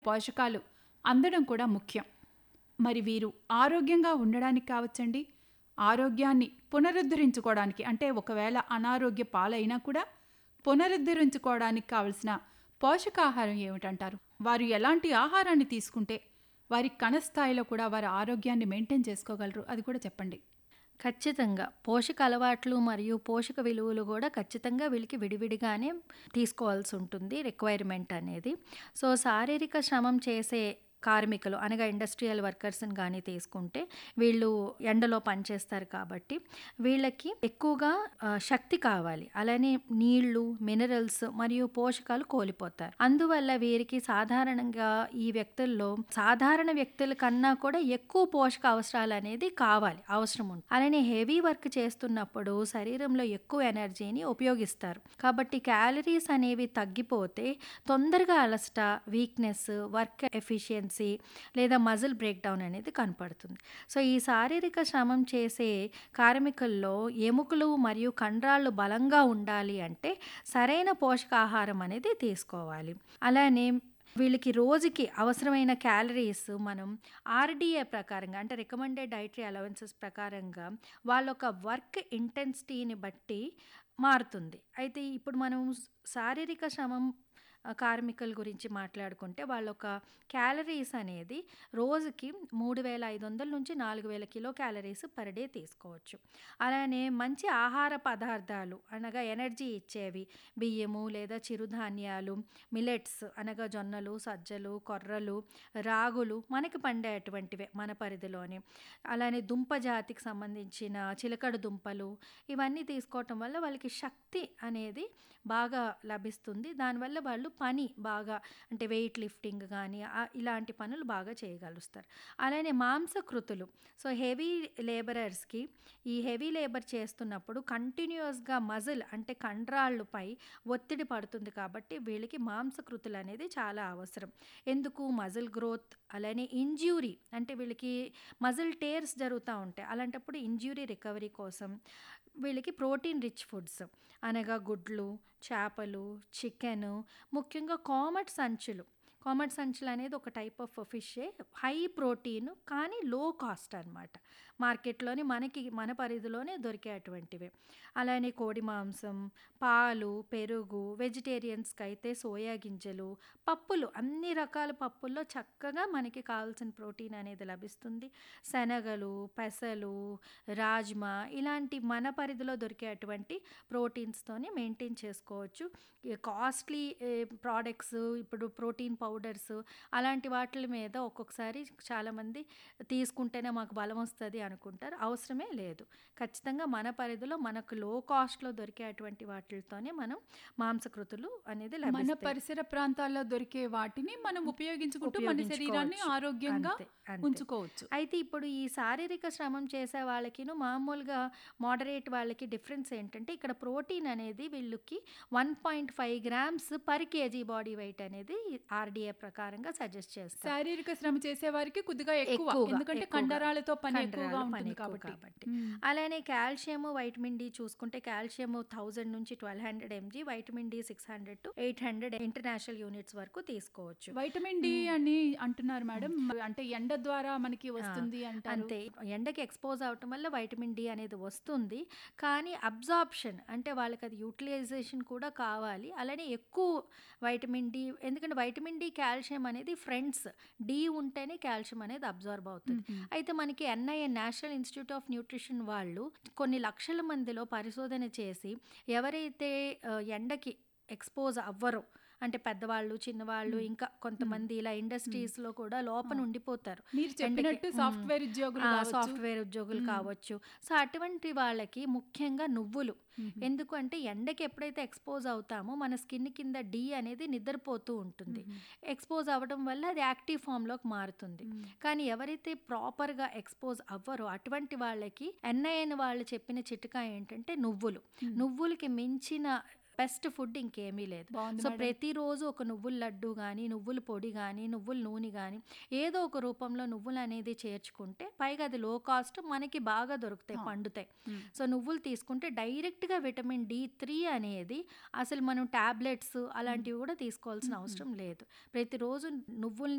పోషకాలు అందడం కూడా ముఖ్యం మరి వీరు ఆరోగ్యంగా ఉండడానికి కావచ్చండి ఆరోగ్యాన్ని పునరుద్ధరించుకోవడానికి అంటే ఒకవేళ అనారోగ్య పాలైనా కూడా పునరుద్ధరించుకోవడానికి కావలసిన పోషకాహారం ఏమిటంటారు వారు ఎలాంటి ఆహారాన్ని తీసుకుంటే వారి కణస్థాయిలో కూడా వారి ఆరోగ్యాన్ని మెయింటైన్ చేసుకోగలరు అది కూడా చెప్పండి ఖచ్చితంగా పోషక అలవాట్లు మరియు పోషక విలువలు కూడా ఖచ్చితంగా వీళ్ళకి విడివిడిగానే తీసుకోవాల్సి ఉంటుంది రిక్వైర్మెంట్ అనేది సో శారీరక శ్రమం చేసే కార్మికులు అనగా ఇండస్ట్రియల్ వర్కర్స్ని కానీ తీసుకుంటే వీళ్ళు ఎండలో పనిచేస్తారు కాబట్టి వీళ్ళకి ఎక్కువగా ఆ, శక్తి కావాలి అలానే నీళ్లు మినరల్స్ మరియు పోషకాలు కోల్పోతారు అందువల్ల వీరికి సాధారణంగా ఈ వ్యక్తుల్లో సాధారణ వ్యక్తుల కన్నా కూడా ఎక్కువ పోషక అవసరాలు అనేది కావాలి అవసరం ఉంది అలానే హెవీ వర్క్ చేస్తున్నప్పుడు శరీరంలో ఎక్కువ ఎనర్జీని ఉపయోగిస్తారు కాబట్టి క్యాలరీస్ అనేవి తగ్గిపోతే తొందరగా అలసట వీక్నెస్ వర్క్ ఎఫిషియన్సీ లేదా మజిల్ బ్రేక్ డౌన్ అనేది కనపడుతుంది సో ఈ శారీరక శ్రమం చేసే కార్మికుల్లో ఎముకలు మరియు కండరాళ్ళు బలంగా ఉండాలి అంటే సరైన పోషకాహారం అనేది తీసుకోవాలి అలానే వీళ్ళకి రోజుకి అవసరమైన క్యాలరీస్ మనం ఆర్డీఏ ప్రకారంగా అంటే రికమెండెడ్ డైటరీ అలవెన్సెస్ ప్రకారంగా వాళ్ళ ఒక వర్క్ ఇంటెన్సిటీని బట్టి మారుతుంది అయితే ఇప్పుడు మనం శారీరక శ్రమం ఆ, కార్మికుల గురించి మాట్లాడుకుంటే వాళ్ళ ఒక క్యాలరీస్ అనేది రోజుకి మూడు వేల ఐదు వందల నుంచి నాలుగు వేల కిలో క్యాలరీస్ పర్ డే తీసుకోవచ్చు అలానే మంచి ఆహార పదార్థాలు అనగా ఎనర్జీ ఇచ్చేవి బియ్యము లేదా చిరుధాన్యాలు మిలెట్స్ అనగా జొన్నలు సజ్జలు కొర్రలు రాగులు మనకి పండేటువంటివే మన పరిధిలోనే అలానే దుంప జాతికి సంబంధించిన చిలకడ దుంపలు ఇవన్నీ తీసుకోవటం వల్ల వాళ్ళకి శక్తి అనేది బాగా లభిస్తుంది దానివల్ల వాళ్ళు పని బాగా అంటే వెయిట్ లిఫ్టింగ్ కానీ ఆ- ఇలాంటి పనులు బాగా చేయగలుస్తారు అలానే మాంసకృతులు సో హెవీ లేబరర్స్కి ఈ హెవీ లేబర్ చేస్తున్నప్పుడు కంటిన్యూస్గా మజిల్ అంటే కండరాళ్ళపై ఒత్తిడి పడుతుంది కాబట్టి వీళ్ళకి మాంసకృతులు అనేది చాలా అవసరం ఎందుకు మజిల్ గ్రోత్ అలానే ఇంజ్యూరీ అంటే వీళ్ళకి మజిల్ టేర్స్ జరుగుతూ ఉంటాయి అలాంటప్పుడు ఇంజ్యూరీ రికవరీ కోసం వీళ్ళకి ప్రోటీన్ రిచ్ ఫుడ్స్ అనగా గుడ్లు చేపలు చికెన్ ముఖ్యంగా కామట్ సంచులు కామట్ సంచులు అనేది ఒక టైప్ ఆఫ్ ఫిషే హై ప్రోటీన్ కానీ లో కాస్ట్ అనమాట మార్కెట్లోని మనకి మన పరిధిలోనే దొరికేటువంటివే అలానే కోడి మాంసం పాలు పెరుగు వెజిటేరియన్స్కి అయితే సోయా గింజలు పప్పులు అన్ని రకాల పప్పుల్లో చక్కగా మనకి కావాల్సిన ప్రోటీన్ అనేది లభిస్తుంది శనగలు పెసలు రాజ్మా ఇలాంటి మన పరిధిలో దొరికేటువంటి ప్రోటీన్స్తోనే మెయింటైన్ చేసుకోవచ్చు కాస్ట్లీ ప్రోడక్ట్స్ ఇప్పుడు ప్రోటీన్ పౌడర్స్ అలాంటి వాటి మీద ఒక్కొక్కసారి చాలామంది తీసుకుంటేనే మాకు బలం వస్తుంది అనుకుంటారు అవసరమే లేదు ఖచ్చితంగా మన పరిధిలో మనకు లో కాస్ట్లో దొరికేటువంటి వాటితోనే మనం మాంసకృతులు అనేది మన లభిస్తాయి. పరిసర ప్రాంతాల్లో దొరికే వాటిని మనం ఉపయోగించుకుంటూ మన శరీరాన్ని ఉపయోగించుకోవచ్చు. ఆరోగ్యంగా అంతే, అంతే. ఉంచుకోవచ్చు అయితే ఇప్పుడు ఈ శారీరక శ్రమం చేసే వాళ్ళకిను మామూలుగా మోడరేట్ వాళ్ళకి డిఫరెన్స్ ఏంటంటే ఇక్కడ ప్రోటీన్ అనేది వీళ్ళకి one point five grams per KG body weight అనేది ఆర్డీఏ ప్రకారంగా సజెస్ట్ చేస్తారు శారీరక శ్రమ చేసే వారికి కొద్దిగా ఎక్కువ ఎక్కువగా, ఎందుకంటే ఎక్కువగా. కండరాలతో పని ఎక్కువగా కండరాల పని ఉంటుంది ఎక్కువ కాబట్టి కాబట్టి. మ్మ్. అలానే కాల్షియం వైటమిన్ డి చూసుకుంటే కాల్షియం థౌజండ్ నుంచి twelve hundred MG vitamin D six hundred to eight hundred international units వరకు తీసుకోవచ్చు వైటమిన్ డి అని అంటున్నారు మేడం అంటే ఎండ ద్వారా మనకి వస్తుంది అంటారు అంతే ఎండకి ఎక్స్పోజ్ అవటం వల్ల వైటమిన్ డి అనేది వస్తుంది కానీ అబ్జార్ప్షన్ అంటే వాళ్ళకి అది యూటిలైజేషన్ కూడా కావాలి అలానే ఎక్కువ వైటమిన్ డి ఎందుకంటే వైటమిన్ డి కాల్షియం అనేది ఫ్రెండ్స్ డి ఉంటేనే కాల్షియం అనేది అబ్జార్బ్ అవుతుంది మ్మ్. అయితే మనకి NIA national institute of nutrition వాళ్ళు కొన్ని లక్షల మందిలో పరిశోధన చేసి ఎవరైతే ఆ, ఎండకి ఎక్స్పోజ్ అవ్వరో అంటే పెద్దవాళ్ళు చిన్నవాళ్ళు ఇంకా కొంతమంది ఇలా ఇండస్ట్రీస్ లో కూడా లోపల ఉండిపోతారు మీరు చెప్పినట్టు ఎండకి- సాఫ్ట్వేర్ ఉద్యోగులు కావచ్చు. సాఫ్ట్వేర్ ఉద్యోగులు కావచ్చు సో అటువంటి వాళ్ళకి ముఖ్యంగా నువ్వులు మ్మ్. ఎందుకు అంటే ఎండకి ఎప్పుడైతే ఎక్స్పోజ్ అవుతామో మన స్కిన్ కింద డి అనేది నిద్రపోతూ ఉంటుంది ఎక్స్పోజ్ అవ్వడం వల్ల అది యాక్టివ్ ఫామ్లోకి మారుతుంది మ్మ్. కానీ ఎవరైతే ప్రాపర్గా ఎక్స్పోజ్ అవ్వరో అటువంటి వాళ్ళకి ఎన్ఐఎన్ వాళ్ళు చెప్పిన చిట్కా ఏంటంటే నువ్వులు నువ్వులకి మించిన బెస్ట్ ఫుడ్ ఇంకేమీ లేదు బాగుంది సో మేడం. ప్రతిరోజు ఒక నువ్వుల లడ్డు కానీ నువ్వుల పొడి కానీ నువ్వుల నూనె కానీ ఏదో ఒక రూపంలో నువ్వులు అనేది చేర్చుకుంటే పైగా అది లో కాస్ట్ మనకి బాగా దొరుకుతాయి ఆ. పండుతాయి మ్మ్. సో నువ్వులు తీసుకుంటే డైరెక్ట్గా విటమిన్ డి త్రీ అనేది అసలు మనం టాబ్లెట్స్ అలాంటివి కూడా తీసుకోవాల్సిన అవసరం లేదు ప్రతిరోజు నువ్వుల్ని